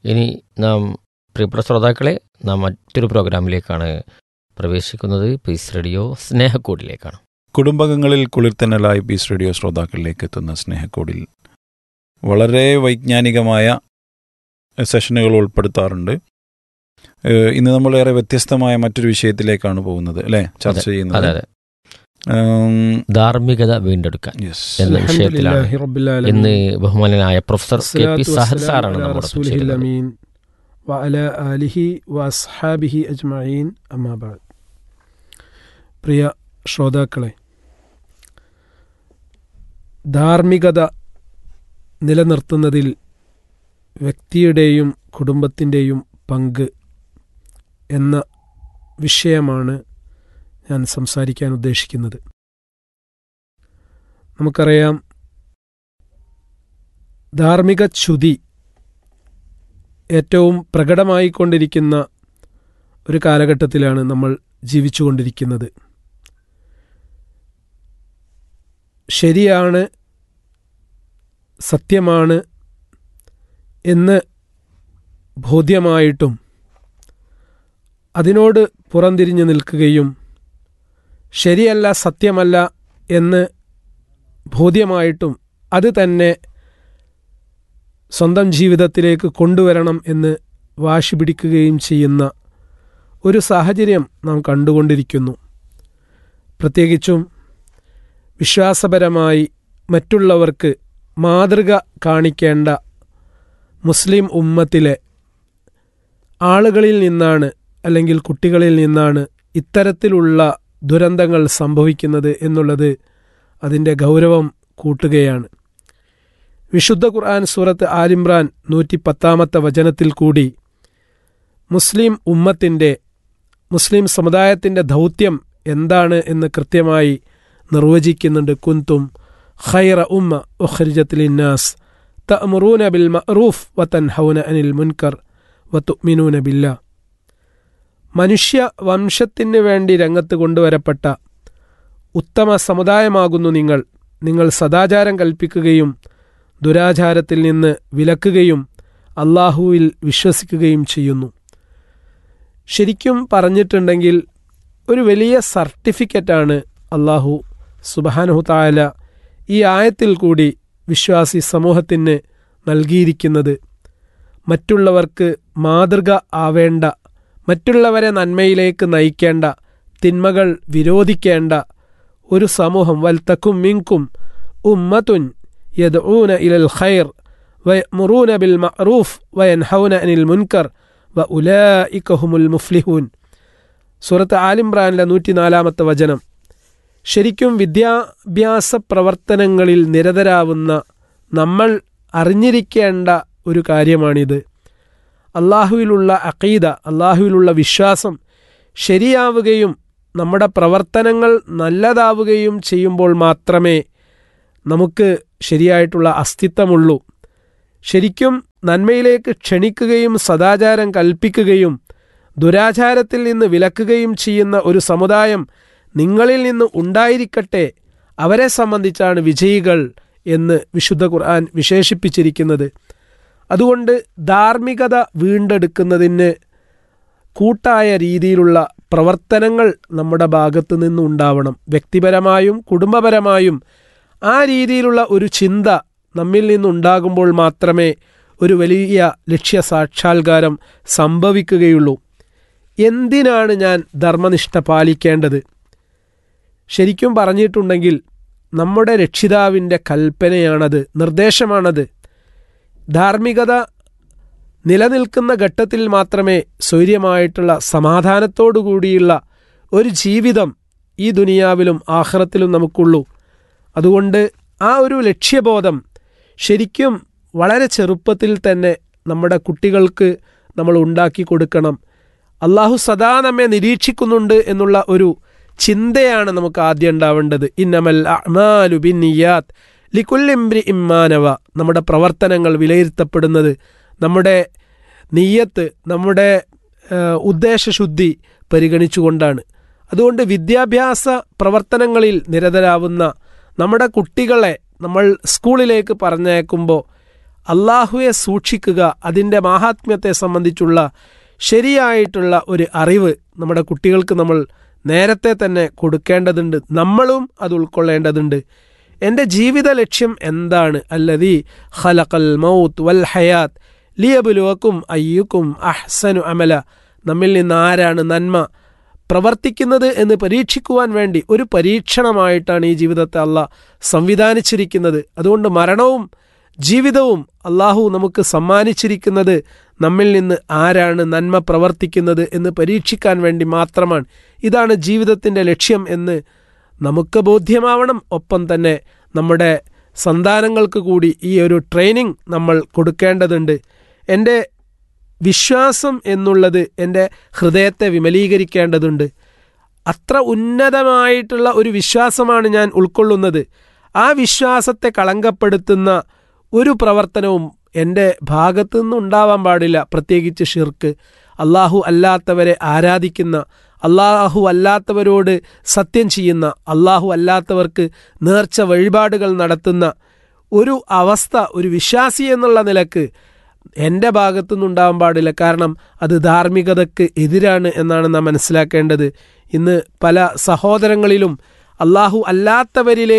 ഇനി നാം പ്രിയപ്പെട്ട ശ്രോതാക്കളെ നാം മറ്റൊരു പ്രോഗ്രാമിലേക്കാണ് പ്രവേശിക്കുന്നത് പീസ് റേഡിയോ സ്നേഹക്കൂടിലേക്കാണ് കുടുംബകങ്ങളിൽ കുളിർത്തന്നലായി പീസ് റേഡിയോ ശ്രോതാക്കളിലേക്ക് എത്തുന്ന സ്നേഹക്കോടിൽ വളരെ വൈജ്ഞാനികമായ സെഷനുകൾ ഉൾപ്പെടുത്താറുണ്ട് ഏഹ് ഇന്ന് നമ്മൾ ഏറെ വ്യത്യസ്തമായ മറ്റൊരു വിഷയത്തിലേക്കാണ് പോകുന്നത് അല്ലേ ചർച്ച അതെ ചെയ്യുന്നത് അതെ ധാർമ്മികത വീണ്ടെടുക്കാൻ യെസ് എന്ന വിഷയത്തിലാണ് അൽഹംദുലില്ലാഹി റബ്ബിൽ ആലമീൻ. ഇന്ന് ബഹുമാനനായ പ്രൊഫസർ കെ പി വസ്സലാത്തു സാഹിദ് വസ്സലാമു സാറാണ് അലാ നമ്മുടെ റസൂലിഹിൽ അമീൻ വഅലാ ആലിഹി വഅസ്ഹാബിഹി അജ്മഈൻ അമ്മാ ബഅദ് പ്രിയ ശ്രോതാക്കളെ ധാർമ്മികത നിലനിർത്തുന്നതിൽ വ്യക്തിയുടെയും കുടുംബത്തിൻ്റെയും പങ്ക് എന്ന വിഷയമാണ് ഞാൻ സംസാരിക്കാൻ ഉദ്ദേശിക്കുന്നത് നമുക്കറിയാം ധാർമ്മിക ച്യുതി ഏറ്റവും പ്രകടമായിക്കൊണ്ടിരിക്കുന്ന ഒരു കാലഘട്ടത്തിലാണ് നമ്മൾ ജീവിച്ചുകൊണ്ടിരിക്കുന്നത് ശരിയാണ് സത്യമാണ് എന്ന് ബോധ്യമായിട്ടും അതിനോട് പുറംതിരിഞ്ഞു നിൽക്കുകയും ശരിയല്ല സത്യമല്ല എന്ന് ബോധ്യമായിട്ടും അത് തന്നെ സ്വന്തം ജീവിതത്തിലേക്ക് കൊണ്ടുവരണം എന്ന് വാശി പിടിക്കുകയും ചെയ്യുന്ന ഒരു സാഹചര്യം നാം കണ്ടുകൊണ്ടിരിക്കുന്നു പ്രത്യേകിച്ചും വിശ്വാസപരമായി മറ്റുള്ളവർക്ക് മാതൃക കാണിക്കേണ്ട മുസ്ലിം ഉമ്മത്തിലെ ആളുകളിൽ നിന്നാണ് അല്ലെങ്കിൽ കുട്ടികളിൽ നിന്നാണ് ഇത്തരത്തിലുള്ള ദുരന്തങ്ങൾ സംഭവിക്കുന്നത് എന്നുള്ളത് അതിൻ്റെ ഗൗരവം കൂട്ടുകയാണ് വിശുദ്ധ ഖുർആൻ സൂറത്ത് ആലിമ്രാൻ നൂറ്റി പത്താമത്തെ വചനത്തിൽ കൂടി മുസ്ലിം ഉമ്മത്തിൻ്റെ മുസ്ലിം സമുദായത്തിൻ്റെ ദൗത്യം എന്താണ് എന്ന് കൃത്യമായി നിർവചിക്കുന്നുണ്ട് കുന്തും ഖൈറ ഉമ്മ ഉഖ്രിജത്തിലിന്നാസ് തഅമുറൂന ബിൽ മഅറൂഫ് വതൻഹൗന അനിൽ മുൻകർ വതുഅ്മിനൂന ബില്ലാ മനുഷ്യ വംശത്തിന് വേണ്ടി രംഗത്ത് കൊണ്ടുവരപ്പെട്ട ഉത്തമ സമുദായമാകുന്നു നിങ്ങൾ നിങ്ങൾ സദാചാരം കൽപ്പിക്കുകയും ദുരാചാരത്തിൽ നിന്ന് വിലക്കുകയും അള്ളാഹുവിൽ വിശ്വസിക്കുകയും ചെയ്യുന്നു ശരിക്കും പറഞ്ഞിട്ടുണ്ടെങ്കിൽ ഒരു വലിയ സർട്ടിഫിക്കറ്റാണ് അള്ളാഹു സുബാനുഹു താല ഈ ആയത്തിൽ കൂടി വിശ്വാസി സമൂഹത്തിന് നൽകിയിരിക്കുന്നത് മറ്റുള്ളവർക്ക് മാതൃക ആവേണ്ട മറ്റുള്ളവരെ നന്മയിലേക്ക് നയിക്കേണ്ട തിന്മകൾ വിരോധിക്കേണ്ട ഒരു സമൂഹം വൽത്തക്കും മിങ്കും ഉമ്മത്തുൻ യദ്ഊന ഇലൽ ഖൈർ വയമുറൂന ബിൽ മഅറൂഫ് വയൻഹൗന അനിൽ മുൻകർ വ ഉലായിക്കഹുമുൽ മുഫ്ലിഹൂൻ സൂറത്ത് ആലിംറാനിലെ നൂറ്റിനാലാമത്തെ വചനം ശരിക്കും വിദ്യാഭ്യാസ പ്രവർത്തനങ്ങളിൽ നിരതരാവുന്ന നമ്മൾ അറിഞ്ഞിരിക്കേണ്ട ഒരു കാര്യമാണിത് അള്ളാഹുവിലുള്ള അഖീദ അള്ളാഹുവിലുള്ള വിശ്വാസം ശരിയാവുകയും നമ്മുടെ പ്രവർത്തനങ്ങൾ നല്ലതാവുകയും ചെയ്യുമ്പോൾ മാത്രമേ നമുക്ക് ശരിയായിട്ടുള്ള അസ്തിത്വമുള്ളൂ ശരിക്കും നന്മയിലേക്ക് ക്ഷണിക്കുകയും സദാചാരം കൽപ്പിക്കുകയും ദുരാചാരത്തിൽ നിന്ന് വിലക്കുകയും ചെയ്യുന്ന ഒരു സമുദായം നിങ്ങളിൽ നിന്ന് ഉണ്ടായിരിക്കട്ടെ അവരെ സംബന്ധിച്ചാണ് വിജയികൾ എന്ന് വിശുദ്ധ ഖുർആൻ വിശേഷിപ്പിച്ചിരിക്കുന്നത് അതുകൊണ്ട് ധാർമ്മികത വീണ്ടെടുക്കുന്നതിന് കൂട്ടായ രീതിയിലുള്ള പ്രവർത്തനങ്ങൾ നമ്മുടെ ഭാഗത്തു നിന്നുണ്ടാവണം വ്യക്തിപരമായും കുടുംബപരമായും ആ രീതിയിലുള്ള ഒരു ചിന്ത നമ്മിൽ നിന്നുണ്ടാകുമ്പോൾ മാത്രമേ ഒരു വലിയ ലക്ഷ്യ സാക്ഷാത്കാരം സംഭവിക്കുകയുള്ളൂ എന്തിനാണ് ഞാൻ ധർമ്മനിഷ്ഠ പാലിക്കേണ്ടത് ശരിക്കും പറഞ്ഞിട്ടുണ്ടെങ്കിൽ നമ്മുടെ രക്ഷിതാവിൻ്റെ കൽപ്പനയാണത് നിർദ്ദേശമാണത് ധാർമ്മികത നിലനിൽക്കുന്ന ഘട്ടത്തിൽ മാത്രമേ സ്വൈര്യമായിട്ടുള്ള സമാധാനത്തോടു കൂടിയുള്ള ഒരു ജീവിതം ഈ ദുനിയാവിലും ആഹ്റത്തിലും നമുക്കുള്ളൂ അതുകൊണ്ട് ആ ഒരു ലക്ഷ്യബോധം ശരിക്കും വളരെ ചെറുപ്പത്തിൽ തന്നെ നമ്മുടെ കുട്ടികൾക്ക് നമ്മൾ ഉണ്ടാക്കി കൊടുക്കണം അള്ളാഹു സദാ നമ്മെ നിരീക്ഷിക്കുന്നുണ്ട് എന്നുള്ള ഒരു ചിന്തയാണ് നമുക്ക് ആദ്യം ഉണ്ടാവേണ്ടത് ഇന്നമൽ അഹ്മാലു ബിൻ നിയാത്ത് ലിക്കുല്ലിംബ്രി ഇമ്മാനവ നമ്മുടെ പ്രവർത്തനങ്ങൾ വിലയിരുത്തപ്പെടുന്നത് നമ്മുടെ നീയത്ത് നമ്മുടെ ഏഹ്, ഉദ്ദേശശുദ്ധി പരിഗണിച്ചുകൊണ്ടാണ് അതുകൊണ്ട് വിദ്യാഭ്യാസ പ്രവർത്തനങ്ങളിൽ നിരതരാവുന്ന നമ്മുടെ കുട്ടികളെ നമ്മൾ സ്കൂളിലേക്ക് പറഞ്ഞയക്കുമ്പോൾ അള്ളാഹുവെ സൂക്ഷിക്കുക അതിൻ്റെ മാഹാത്മ്യത്തെ സംബന്ധിച്ചുള്ള ശരിയായിട്ടുള്ള ഒരു അറിവ് നമ്മുടെ കുട്ടികൾക്ക് നമ്മൾ നേരത്തെ തന്നെ കൊടുക്കേണ്ടതുണ്ട് നമ്മളും അത് ഉൾക്കൊള്ളേണ്ടതുണ്ട് എൻ്റെ ജീവിത ലക്ഷ്യം എന്താണ് അല്ലതി ഖലഖൽ മൗത്ത് വൽ ഹയാത്ത് ലിയബുലുവക്കും അയ്യുക്കും അഹ്സനു അമല നമ്മിൽ നിന്ന് ആരാണ് നന്മ പ്രവർത്തിക്കുന്നത് എന്ന് പരീക്ഷിക്കുവാൻ വേണ്ടി ഒരു പരീക്ഷണമായിട്ടാണ് ഈ ജീവിതത്തെ അല്ല സംവിധാനിച്ചിരിക്കുന്നത് അതുകൊണ്ട് മരണവും ജീവിതവും അള്ളാഹു നമുക്ക് സമ്മാനിച്ചിരിക്കുന്നത് നമ്മിൽ നിന്ന് ആരാണ് നന്മ പ്രവർത്തിക്കുന്നത് എന്ന് പരീക്ഷിക്കാൻ വേണ്ടി മാത്രമാണ് ഇതാണ് ജീവിതത്തിൻ്റെ ലക്ഷ്യം എന്ന് നമുക്ക് ബോധ്യമാവണം ഒപ്പം തന്നെ നമ്മുടെ സന്താനങ്ങൾക്ക് കൂടി ഈ ഒരു ട്രെയിനിങ് നമ്മൾ കൊടുക്കേണ്ടതുണ്ട് എൻ്റെ വിശ്വാസം എന്നുള്ളത് എൻ്റെ ഹൃദയത്തെ വിമലീകരിക്കേണ്ടതുണ്ട് അത്ര ഉന്നതമായിട്ടുള്ള ഒരു വിശ്വാസമാണ് ഞാൻ ഉൾക്കൊള്ളുന്നത് ആ വിശ്വാസത്തെ കളങ്കപ്പെടുത്തുന്ന ഒരു പ്രവർത്തനവും എൻ്റെ ഭാഗത്തു നിന്നുണ്ടാവാൻ പാടില്ല പ്രത്യേകിച്ച് ഷിർക്ക് അള്ളാഹു അല്ലാത്തവരെ ആരാധിക്കുന്ന അള്ളാഹു അല്ലാത്തവരോട് സത്യം ചെയ്യുന്ന അള്ളാഹു അല്ലാത്തവർക്ക് നേർച്ച വഴിപാടുകൾ നടത്തുന്ന ഒരു അവസ്ഥ ഒരു വിശ്വാസി എന്നുള്ള നിലക്ക് എൻ്റെ ഭാഗത്തുനിന്നുണ്ടാവാൻ പാടില്ല കാരണം അത് ധാർമ്മികതയ്ക്ക് എതിരാണ് എന്നാണ് നാം മനസ്സിലാക്കേണ്ടത് ഇന്ന് പല സഹോദരങ്ങളിലും അള്ളാഹു അല്ലാത്തവരിലേക്ക്